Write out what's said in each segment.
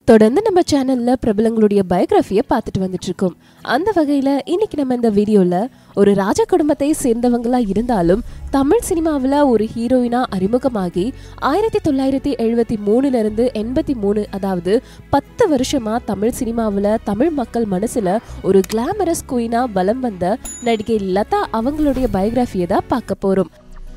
தொடர்ந்து நம்ம சேனல்ல பிரபலங்களுடைய பயோகிராஃபியை பார்த்துட்டு வந்துட்டு இருக்கோம் அந்த வகையில இன்னைக்கு நம்ம இந்த வீடியோல ஒரு ராஜ குடும்பத்தை சேர்ந்தவங்களா இருந்தாலும் தமிழ் சினிமாவில் ஒரு ஹீரோயினா அறிமுகமாகி ஆயிரத்தி தொள்ளாயிரத்தி எழுபத்தி மூணுல இருந்து எண்பத்தி மூணு அதாவது பத்து வருஷமா தமிழ் சினிமாவில் தமிழ் மக்கள் மனசுல ஒரு கிளாமரஸ் குயினா பலம் வந்த நடிகை லதா அவங்களுடைய பயோகிராஃபியை தான் பார்க்க போறோம்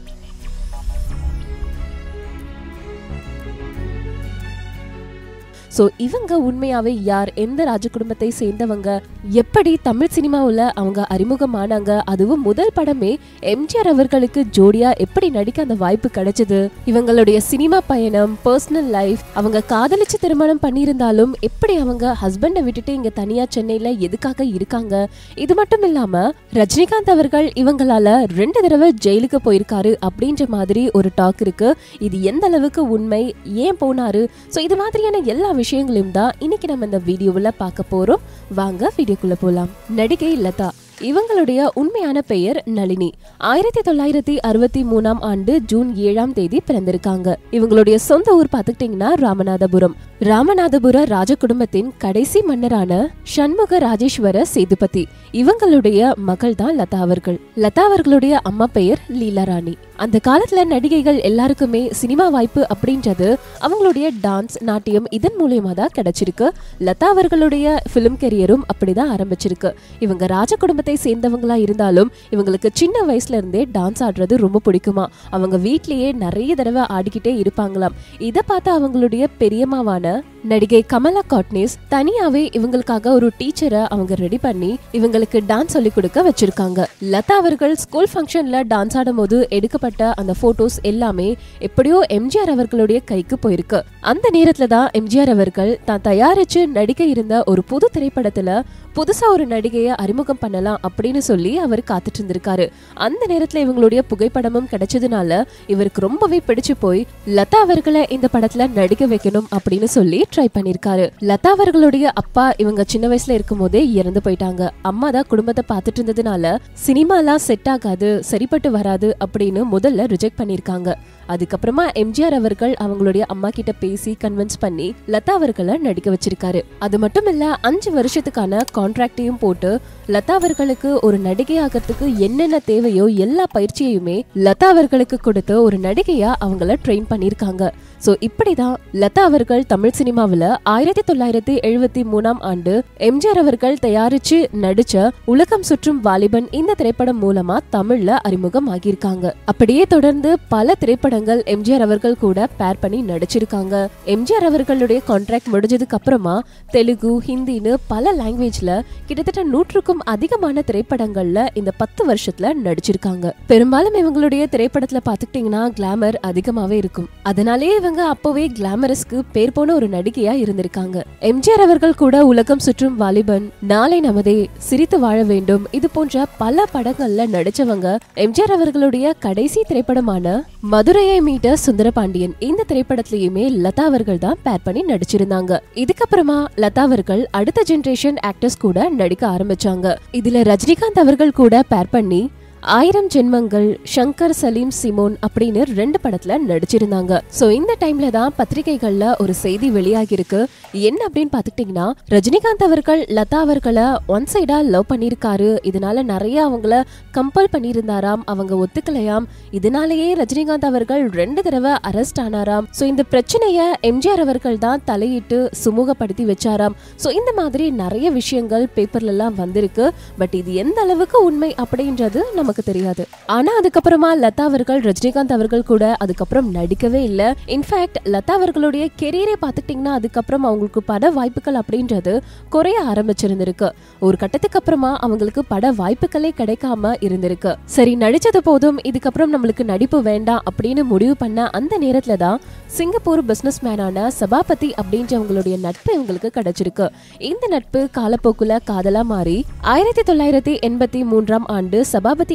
ஸோ இவங்க உண்மையாவே யார் எந்த ராஜ குடும்பத்தை சேர்ந்தவங்க எப்படி தமிழ் சினிமாவில் அவங்க அறிமுகமானாங்க அதுவும் முதல் படமே எம்ஜிஆர் அவர்களுக்கு ஜோடியா எப்படி நடிக்க அந்த வாய்ப்பு கிடைச்சது இவங்களுடைய சினிமா பயணம் பர்சனல் லைஃப் அவங்க காதலிச்சு திருமணம் பண்ணியிருந்தாலும் எப்படி அவங்க ஹஸ்பண்டை விட்டுட்டு இங்க தனியா சென்னையில எதுக்காக இருக்காங்க இது மட்டும் இல்லாம ரஜினிகாந்த் அவர்கள் இவங்களால ரெண்டு தடவை ஜெயிலுக்கு போயிருக்காரு அப்படின்ற மாதிரி ஒரு டாக் இருக்கு இது எந்த அளவுக்கு உண்மை ஏன் போனாரு ஸோ இது மாதிரியான எல்லா விஷயங்களையும் தான் இன்னைக்கு நம்ம இந்த வீடியோவில் பார்க்க போறோம் வாங்க வீடியோக்குள்ள போலாம் நடிகை லதா இவங்களுடைய உண்மையான பெயர் நளினி ஆயிரத்தி தொள்ளாயிரத்தி அறுபத்தி மூணாம் ஆண்டு ஜூன் ஏழாம் தேதி பிறந்திருக்காங்க இவங்களுடைய சொந்த ஊர் பார்த்துக்கிட்டிங்கன்னா ராமநாதபுரம் ராமநாதபுர ராஜ குடும்பத்தின் கடைசி மன்னரான சண்முக ராஜேஸ்வர சேதுபதி இவங்களுடைய மகள் தான் லதா அவர்கள் லதா அவர்களுடைய அம்மா பெயர் லீலா ராணி அந்த காலத்துல நடிகைகள் எல்லாருக்குமே சினிமா வாய்ப்பு அப்படின்றது அவங்களுடைய டான்ஸ் நாட்டியம் இதன் மூலியமா தான் கிடைச்சிருக்கு லதா அவர்களுடைய பிலிம் கெரியரும் அப்படிதான் ஆரம்பிச்சிருக்கு இவங்க ராஜ குடும்பத்தை சேர்ந்தவங்களா இருந்தாலும் இவங்களுக்கு சின்ன வயசுல இருந்தே டான்ஸ் ஆடுறது ரொம்ப பிடிக்குமா அவங்க வீட்லயே நிறைய தடவை ஆடிக்கிட்டே இருப்பாங்களாம் இதை பார்த்து அவங்களுடைய பெரியம்மாவான நடிகை கமலா காட்னிஸ் தனியாவே இவங்களுக்காக ஒரு டீச்சரை அவங்க ரெடி பண்ணி இவங்களுக்கு டான்ஸ் சொல்லி கொடுக்க வச்சிருக்காங்க லதா அவர்கள் ஸ்கூல் ஃபங்க்ஷன்ல டான்ஸ் ஆடும் போது எடுக்கப்பட்ட அந்த போட்டோஸ் எல்லாமே எப்படியோ எம்ஜிஆர் அவர்களுடைய கைக்கு போயிருக்கு அந்த நேரத்துல தான் எம்ஜிஆர் அவர்கள் தான் தயாரிச்சு நடிக்க இருந்த ஒரு புது திரைப்படத்துல புதுசா ஒரு நடிகையை அறிமுகம் பண்ணலாம் அப்படின்னு சொல்லி அவர் காத்துட்டு இருந்திருக்காரு அந்த நேரத்துல இவங்களுடைய புகைப்படமும் கிடைச்சதுனால இவருக்கு ரொம்பவே பிடிச்சு போய் லதா அவர்களை இந்த படத்துல நடிக்க வைக்கணும் அப்படின்னு சொல்லி ட்ரை பண்ணிருக்காரு லதா அவர்களுடைய அப்பா இவங்க சின்ன வயசுல இருக்கும் போதே இறந்து போயிட்டாங்க அம்மா தான் குடும்பத்தை பார்த்துட்டு இருந்ததுனால சினிமாலாம் செட் ஆகாது சரிப்பட்டு வராது அப்படின்னு முதல்ல ரிஜெக்ட் பண்ணிருக்காங்க அதுக்கப்புறமா எம்ஜிஆர் அவர்கள் அவங்களுடைய அம்மா கிட்ட பேசி கன்வின்ஸ் பண்ணி லதா அவர்களை நடிக்க வச்சிருக்காரு அது மட்டும் இல்ல அஞ்சு வருஷத்துக்கான கான்ட்ராக்டையும் போட்டு லதா அவர்களுக்கு ஒரு நடிகை ஆகிறதுக்கு என்னென்ன தேவையோ எல்லா பயிற்சியையுமே லதா அவர்களுக்கு கொடுத்து ஒரு நடிகையா அவங்கள ட்ரெயின் பண்ணிருக்காங்க சோ இப்படிதான் லதா அவர்கள் தமிழ் சினிமாவுல ஆயிரத்தி தொள்ளாயிரத்தி எழுபத்தி மூணாம் ஆண்டு எம்ஜிஆர் அவர்கள் தயாரிச்சு நடிச்ச உலகம் சுற்றும் வாலிபன் இந்த திரைப்படம் மூலமா தமிழ்ல அறிமுகம் ஆகியிருக்காங்க அப்படியே தொடர்ந்து பல திரைப்படங்கள் எம்ஜிஆர் அவர்கள் கூட பேர் பண்ணி நடிச்சிருக்காங்க எம்ஜிஆர் அவர்களுடைய கான்ட்ராக்ட் முடிஞ்சதுக்கு அப்புறமா தெலுங்கு ஹிந்தின்னு பல லாங்குவேஜ்ல கிட்டத்தட்ட நூற்றுக்கும் அதிகமான திரைப்படங்கள்ல இந்த பத்து வருஷத்துல நடிச்சிருக்காங்க பெரும்பாலும் இவங்களுடைய திரைப்படத்துல பாத்துக்கிட்டீங்கன்னா கிளாமர் அதிகமாவே இருக்கும் அதனாலே இவங்க அப்பவே கிளாமரஸ்க்கு பேர் போன ஒரு நடிகையா இருந்திருக்காங்க எம்ஜிஆர் அவர்கள் கூட உலகம் சுற்றும் வாலிபன் நாளை நமதே சிரித்து வாழ வேண்டும் இது போன்ற பல படங்கள்ல நடிச்சவங்க எம்ஜிஆர் அவர்களுடைய கடைசி திரைப்படமான மதுரையை மீட்ட சுந்தரபாண்டியன் இந்த திரைப்படத்திலயுமே லதா அவர்கள் தான் பேர் பண்ணி நடிச்சிருந்தாங்க இதுக்கப்புறமா லதா அவர்கள் அடுத்த ஜெனரேஷன் ஆக்டர்ஸ் கூட நடிக்க ஆரம்பிச்சாங்க இதுல ரஜினிகாந்த் அவர்கள் கூட பேர் பண்ணி ஆயிரம் ஜென்மங்கள் ஷங்கர் சலீம் சிமோன் அப்படின்னு ரெண்டு படத்துல நடிச்சிருந்தாங்க சோ இந்த டைம்ல தான் பத்திரிகைகள்ல ஒரு செய்தி வெளியாகி இருக்கு என்ன அப்படின்னு பாத்துக்கிட்டீங்கன்னா ரஜினிகாந்த் அவர்கள் லதா அவர்களை ஒன் சைடா லவ் பண்ணிருக்காரு இதனால நிறைய அவங்கள கம்பல் பண்ணியிருந்தாராம் அவங்க ஒத்துக்கலையாம் இதனாலேயே ரஜினிகாந்த் அவர்கள் ரெண்டு தடவை அரெஸ்ட் ஆனாராம் சோ இந்த பிரச்சனைய எம்ஜிஆர் அவர்கள் தான் தலையிட்டு சுமூகப்படுத்தி வச்சாராம் சோ இந்த மாதிரி நிறைய விஷயங்கள் பேப்பர்ல எல்லாம் வந்திருக்கு பட் இது எந்த அளவுக்கு உண்மை அப்படின்றது நமக்கு தெரியாது ஆனா அதுக்கப்புறமா லதா அவர்கள் ரஜினிகாந்த் அவர்கள் கூட அதுக்கப்புறம் நடிக்கவே இல்ல இன்ஃபேக்ட் லதா அவர்களுடைய கெரியரை பார்த்துக்கிட்டிங்கன்னா அதுக்கப்புறம் அவங்களுக்கு பட வாய்ப்புகள் அப்படின்றது குறைய ஆரம்பிச்சிருந்திருக்கு ஒரு கட்டத்துக்கு அப்புறமா அவங்களுக்கு பட வாய்ப்புகளே கிடைக்காம இருந்திருக்கு சரி நடிச்சது போதும் இதுக்கப்புறம் நம்மளுக்கு நடிப்பு வேண்டாம் அப்படின்னு முடிவு பண்ண அந்த நேரத்துல தான் சிங்கப்பூர் பிசினஸ் மேனான சபாபதி அப்படின்றவங்களுடைய நட்பு இவங்களுக்கு கிடைச்சிருக்கு இந்த நட்பு காலப்போக்குல காதலா மாறி ஆயிரத்தி தொள்ளாயிரத்தி எண்பத்தி மூன்றாம் ஆண்டு சபாபதி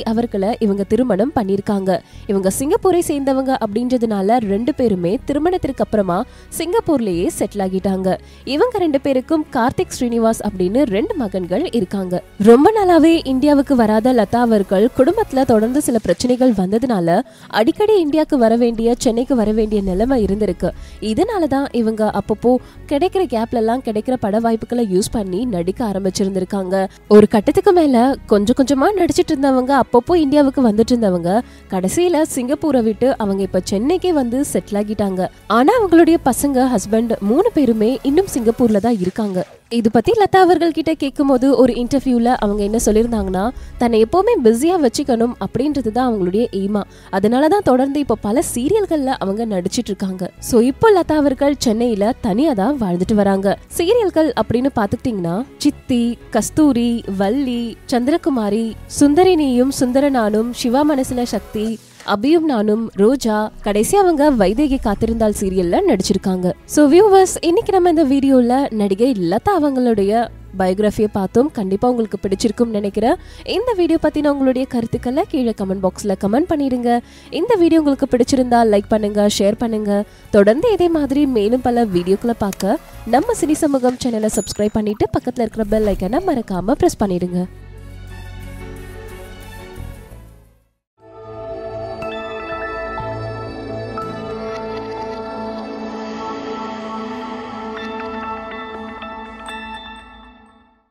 அவர்களை இவங்க திருமணம் பண்ணிருக்காங்க இவங்க சிங்கப்பூரை சேர்ந்தவங்க அப்படின்றதுனால ரெண்டு பேருமே திருமணத்திற்கு அப்புறமா சிங்கப்பூர்லயே செட்டில் ஆகிட்டாங்க இவங்க ரெண்டு பேருக்கும் கார்த்திக் ஸ்ரீனிவாஸ் அப்படின்னு ரெண்டு மகன்கள் இருக்காங்க ரொம்ப நாளாவே இந்தியாவுக்கு வராத லதா அவர்கள் குடும்பத்துல தொடர்ந்து சில பிரச்சனைகள் வந்ததுனால அடிக்கடி இந்தியாவுக்கு வர வேண்டிய சென்னைக்கு வர வேண்டிய நிலைமை இருந்திருக்கு இதனால தான் இவங்க அப்பப்போ கிடைக்கிற கேப்ல எல்லாம் கிடைக்கிற பட வாய்ப்புகளை யூஸ் பண்ணி நடிக்க ஆரம்பிச்சிருந்திருக்காங்க ஒரு கட்டத்துக்கு மேல கொஞ்சம் கொஞ்சமா நடிச்சிட்டு இருந்தவங்க அப்பப்போ இந்தியாவுக்கு வந்துட்டு இருந்தவங்க கடைசியில சிங்கப்பூரை விட்டு அவங்க இப்ப சென்னைக்கே வந்து செட்டில் ஆகிட்டாங்க ஆனா அவங்களுடைய பசங்க ஹஸ்பண்ட் மூணு பேருமே இன்னும் சிங்கப்பூர்ல தான் இருக்காங்க இது பத்தி லதா அவர்கள் கிட்ட கேட்கும்போது ஒரு இன்டர்வியூல அவங்க என்ன சொல்லியிருந்தாங்கன்னா தன்னை எப்பவுமே பிஸியா வச்சுக்கணும் அப்படின்றது தான் அவங்களுடைய எய்மா அதனால தான் தொடர்ந்து இப்போ பல சீரியல்கள்ல அவங்க நடிச்சிட்டு இருக்காங்க சோ இப்போ லதா அவர்கள் சென்னையில தனியா தான் வாழ்ந்துட்டு வராங்க சீரியல்கள் அப்படின்னு பாத்துக்கிட்டீங்கன்னா சித்தி கஸ்தூரி வள்ளி சந்திரகுமாரி சுந்தரினியும் சுந்தரனானும் சிவா மனசுல சக்தி அபியும் நானும் ரோஜா கடைசி அவங்க வைதேகி காத்திருந்தால் சீரியல்ல நடிச்சிருக்காங்க சோ வியூவர்ஸ் இன்னைக்கு நம்ம இந்த வீடியோல நடிகை லதா அவங்களுடைய பயோகிராஃபியை பார்த்தோம் கண்டிப்பா உங்களுக்கு பிடிச்சிருக்கும் நினைக்கிறேன் இந்த வீடியோ பத்தின உங்களுடைய கருத்துக்களை கீழே கமெண்ட் பாக்ஸ்ல கமெண்ட் பண்ணிடுங்க இந்த வீடியோ உங்களுக்கு பிடிச்சிருந்தா லைக் பண்ணுங்க ஷேர் பண்ணுங்க தொடர்ந்து இதே மாதிரி மேலும் பல வீடியோக்களை பார்க்க நம்ம சினி சமூகம் சேனலை சப்ஸ்கிரைப் பண்ணிட்டு பக்கத்துல இருக்கிற பெல் ஐக்கனை மறக்காம பிரஸ் பண்ணிடுங்க